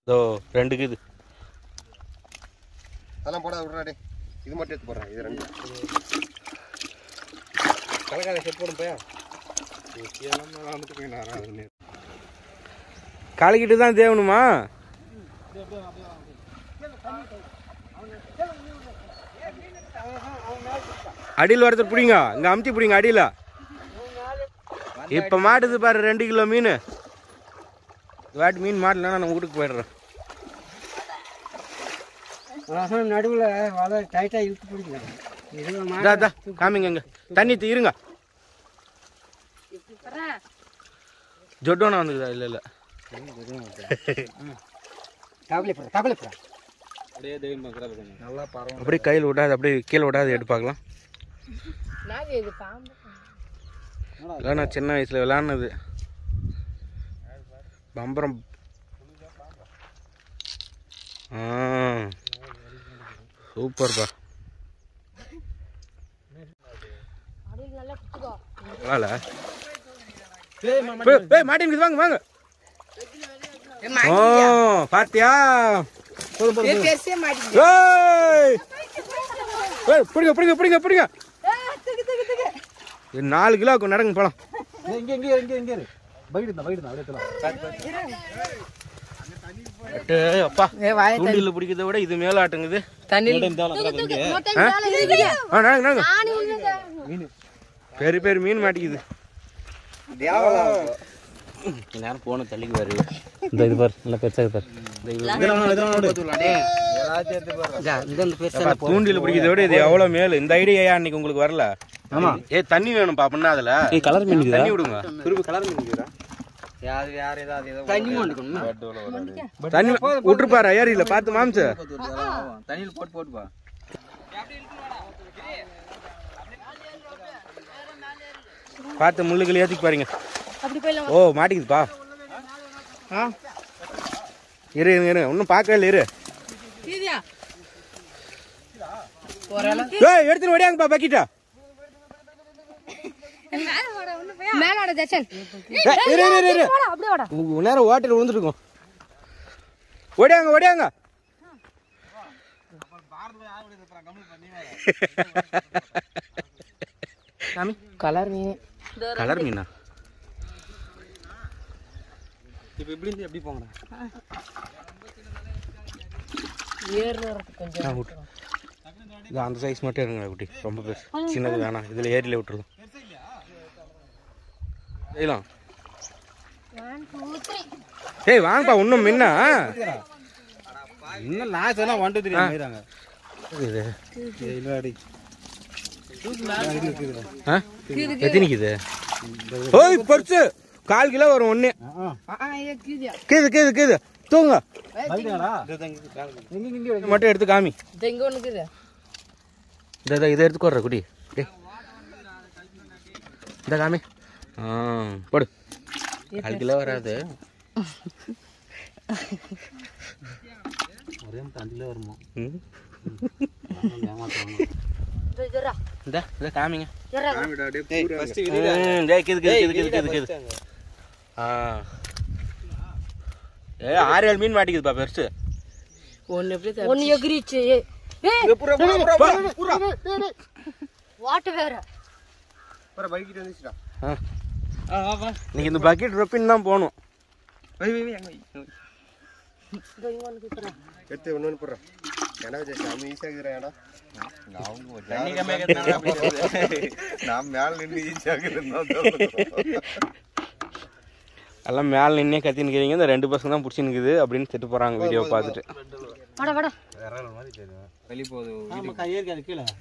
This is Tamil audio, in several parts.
இதோ ரெண்டுக்கு இது அதெல்லாம் போடாத விட்றாடே இது மட்டும் எடுத்து போடுறேன் இது ரெண்டு கலக்காத செட் போடும் போயா கலக்கிட்டு தான் தேவணுமா அடியில் ஒருத்தர் பிடிங்க இங்க அமுத்தி பிடிங்க அடியில் இப்போ மாட்டுது பாரு ரெண்டு கிலோ மீன் வாட்டி மீன் மாட்டலன்னா நான் வீட்டுக்கு போயிடுறேன் நடுவில் வலை டைட்டாக இழுத்து பிடிக்கலாம் இதா, இதா, காமிங்க இங்க தண்ணி தீ- இருங்க ஜொட்டோனா வந்துக்குதா இல்லை இல்லை கவலைப்பட கவலைப்பட நல்லா பரவாயில்ல அப்படியே கையில் விடாது அப்படியே கீழே விடாது எடுத்து பார்க்கலாம் இல்லை நான் சின்ன வயசில் விளாட்னது பம்பரம் ஆ சூப்பர்ப்பா வாழ ஏய் மாட்டின் வாங்க வாங்க ஓ பாத்தியா போதும் போதும் போதும். ஏய் ஏய், பிடிங்க பிடிங்க பிடிங்க பிடிங்க இது நாலு கிலோ இருக்கும் நடங்க போலாம் இங்கே இங்கே இங்கே இங்கே பைடு தான் பைடு தான் அப்படியே அட்டு, அப்பா தூண்டில பிடிக்கிறத விட இது மேல ஆட்டுங்குது ஆ, நடங்க நடங்க பெரிய பெரிய மீன் மாட்டிக்குது நேரம் போன தள்ளிக்கு வருது இந்த இது பாரு நல்லா பெருசா பாரு தூண்டில பிடிக்கிறத விட இது எவ்வளவு மேல இந்த ஐடியா அன்னைக்கு உங்களுக்கு வரல ஆமா ஏ தண்ணி வேணும் பாப்பா அதுல கலர் மீன் தண்ணி விடுங்க திருப்பி கலர் மீன் தண்ணி மாட்டுக்கணும் தண்ணி விட்டுருப்பாரு ஏரியில பார்த்து மாம்ச தண்ணியில் போட்டு போட்டுப்பா பார்த்து முள்ளுகள் ஏத்திக்கு பாருங்க அப்படி போயிடலாம் ஓ மாட்டிக்குதுப்பா இரு இரு இரு இன்னும் பார்க்கவே இல்லை இரு சீதியா ஏய் எடுத்துட்டு ஓடியாங்கப்பா பக்கிட்டா மேலாட தச்சன் ஏய், இரு இரு இரு, இரு அப்படியே வாடா உங்க நேரம் ஓட்டில் விழுந்துருக்கும் ஓடியாங்க ஓடியாங்க சாமி கலர் மீன் கலர் மீனா இப்போ இப்படி இருந்து எப்படி போங்கடா ஏறுறது கொஞ்சம் ஆ, விட்டு. இது அந்த சைஸ் மட்டும் இருங்க குட்டி ரொம்ப பெருசு சின்னது வேணாம் இதில் ஏரியில் விட்டுருலாம் செய்யலாம் ஏய் வாங்கப்பா இன்னும் முன்ன இன்னும் லாஸ்ட் எல்லாம் ஒன் டூ த்ரீ போயிடாங்க இது இல்லாடி ஆ எத்தனைக்குது ஓய் பர்ஸு கால் கிலோ வரும் ஒன்று கீதியா கேது கேது கேது தூங்க பைட்டாடா இங்கே இங்கே இது மட்டும் எடுத்து காமி இது எங்க ஒண்ணு இருக்குது இந்த இதை இதை எடுத்துக்கோடுற குடி டேய் இந்த காமி ஆ போடு கால் கிலோ வராது ஒரே தண்டிலே வருமோ ம். இது ஜரா இந்த இதை காமிங்க ஜரா ஃபர்ஸ்ட் ம், டேய், கிது, கிது, கிது, கிது, கிது, கிது. ஆ ஏ ஆறு ஏழு மீன் மாட்டிக்குதுப்பா பெருசு ஒன்னு எப்படி ஒன்னு எகிரிச்சு வாட்டு வேற அப்புறம் பைக்கிட்டு வந்துச்சுடா ஆ. இன்னைக்கு இந்த பக்கெட் ரொப்பின் தான் போகணும் இதோ இங்க ஒண்ணு குத்துறேன் எடுத்து ஒன்று ஒன்று போடுறேன் ஏன்னா சாமி ஈஸியாக இருக்கிற இடம் நான் மேலே நின்று ஈஸியாக எல்லாம் மேலே நின்னே கத்தி நிற்கிறீங்க இந்த ரெண்டு பசங்க தான் பிடிச்சி நிற்குது அப்படின்னு திட்டு போகிறாங்க வீடியோ பார்த்துட்டு வாடா வாடா வெளியே போகுது நம்ம கையே அது கீழே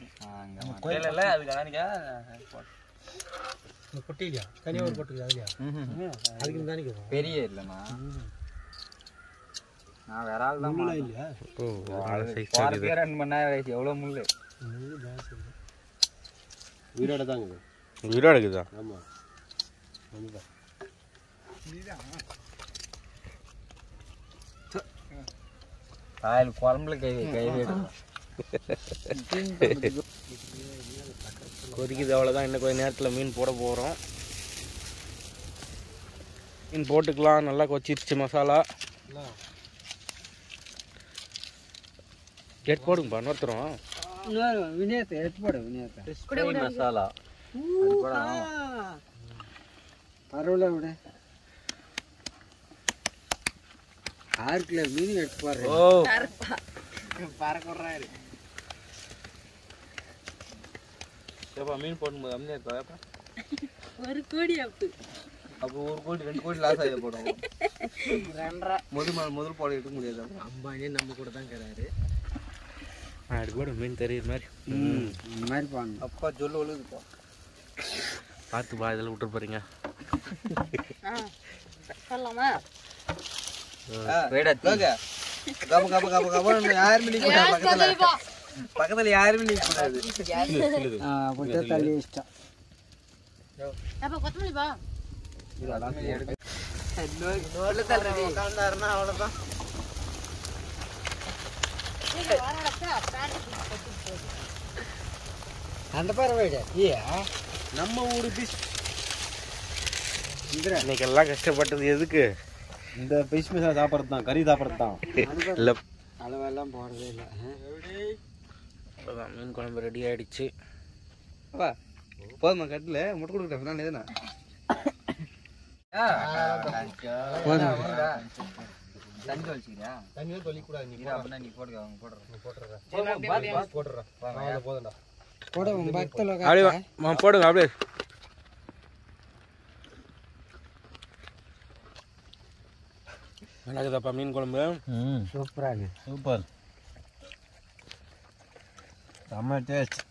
இந்த குட்டிலையா தனியாக ஒரு போட்டுருக்கு அதுலையா அதுக்கு தான் நிற்கும் பெரிய இல்லைண்ணா நான் வேற ஆள் தான் முள்ளா இல்லையா ஓ ஆள் சைஸ் போகிறதுக்கே ரெண்டு மணி நேரம் ஆயிடுச்சு எவ்வளோ முள்ளு உயிரோட தாங்க உயிரோட இருக்குதா ஆமாம் காயில் குழம்புல கை கை கொதிக்குது அவ்வளோதான் இன்னும் கொஞ்ச நேரத்தில் மீன் போட போகிறோம் மீன் போட்டுக்கலாம் நல்லா கொச்சிருச்சு மசாலா எட்டு போடுங்கப்பா இன்னொருத்தரும் மசாலா பரவாயில்ல விட ஆறு கிலோ மீன் எடுத்து பாரு ஓ ஏப்பா மீன் போடும்போது அமைதியா இருக்கா ஏப்பா ஒரு கோடி அப்பு அப்போ ஒரு கோடி ரெண்டு கோடி லாஸ் ஆகி போடும் முதல் முதல் முதல் போட எடுக்க முடியாது அப்புறம். அம்பானே நம்ம கூட தான் இருக்கிறாரு அப்படி போடு மீன் தெரியுற மாதிரி இந்த மாதிரி பாருங்க அப்பா சொல்லு ஒழுகுதுப்பா பார்த்து பா இதில் விட்டு போறீங்க சொல்லலாமா போங்க. கப கப கப கபன்னு யாருமே நிக்க கூடாது பக்கத்துல பக்கத்துல யாருமே நிக்க கூடாது அப்படியே தள்ளி இஷ்டம் அப்ப கொத்தமல்லி பா உட்காந்தாருன்னா அவ்வளவுதான் அந்த பறவை ஏ நம்ம ஊரு பிஷ் இன்னைக்கு எல்லாம் கஷ்டப்பட்டது எதுக்கு இந்த பிஷ் மிஷா சாப்பிட்றது தான் கறி சாப்பிட்றது தான் இல்லை அளவெல்லாம் போடுறதே இல்லை இப்போதான் மீன் குழம்பு ரெடி ஆயிடுச்சு வா போதுமா கட்டில முட்டை கொடுக்குறேன் நான் எதுனா தண்ணி வச்சுக்கிறியா தண்ணி தொழிக்கூடாது நீ அப்படின்னா நீ போடுங்க அவங்க போடுறேன் போடுறேன் போதும்டா போட உன் பக்கத்தில் அப்படியே வா. வா, போடுங்க அப்படியே நடக்குதாப்பா மீன் குழம்பு சூப்பராக சூப்பர் செம்ம டேஸ்ட்